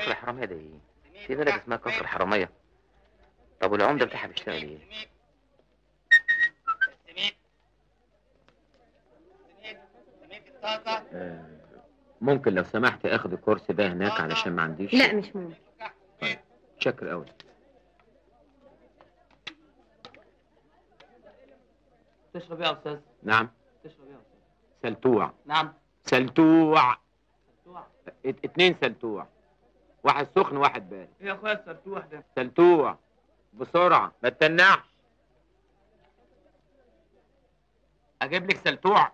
كفر الحرامية ده ايه؟ في بلد اسمها كفر الحرامية طب والعمدة بتاعها بيشتغل ايه؟ آه، ممكن لو سمحت اخد الكورس ده هناك علشان ما عنديش لا مش ممكن شكر قوي تشرب ايه يا استاذ نعم تشرب ايه يا استاذ سلتوع نعم سلتوع سلتوع ات- اتنين سلتوع واحد سخن واحد بارد ايه يا اخويا السلتوح ده سلتوع بسرعة ما تتنعش اجيب لك سلتوع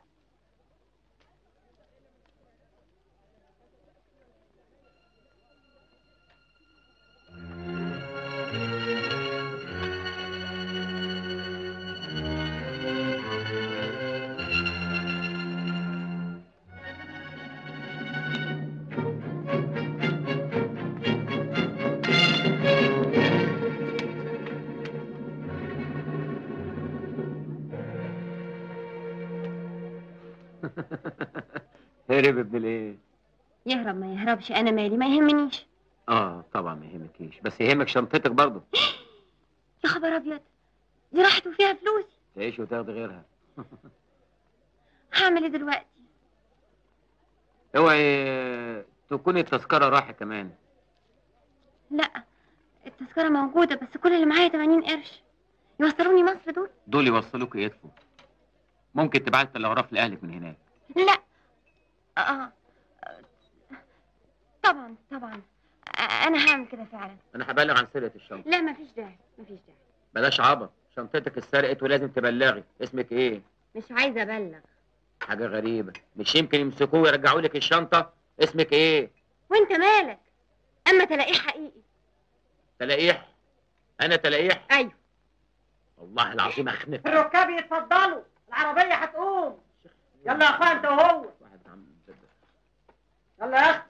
هرب ابن الايه يهرب ما يهربش انا مالي ما يهمنيش اه طبعا ما يهمكيش بس يهمك شنطتك برضه يا خبر ابيض دي راحت وفيها فلوسي تعيش وتاخدي غيرها هعمل ايه دلوقتي اوعي تكوني التذكرة راحة كمان لا التذكرة موجودة بس كل اللي معايا 80 قرش يوصلوني مصر دول دول يوصلوك يدفوا ممكن تبعت تلغراف لاهلك من هناك لا اه طبعا طبعا آه، انا هعمل كده فعلا انا هبلغ عن سرقة الشنطة لا مفيش داعي مفيش داعي بلاش عبط شنطتك اتسرقت ولازم تبلغي اسمك ايه مش عايزة ابلغ حاجة غريبة مش يمكن يمسكوه ويرجعوا لك الشنطة اسمك ايه وانت مالك اما تلاقيه حقيقي تلاقيح انا تلاقيح ايوه والله العظيم اخنق الركاب يتفضلوا العربية هتقوم يلا يا اخويا انت وهو واحد عم جد. يلا يا اختي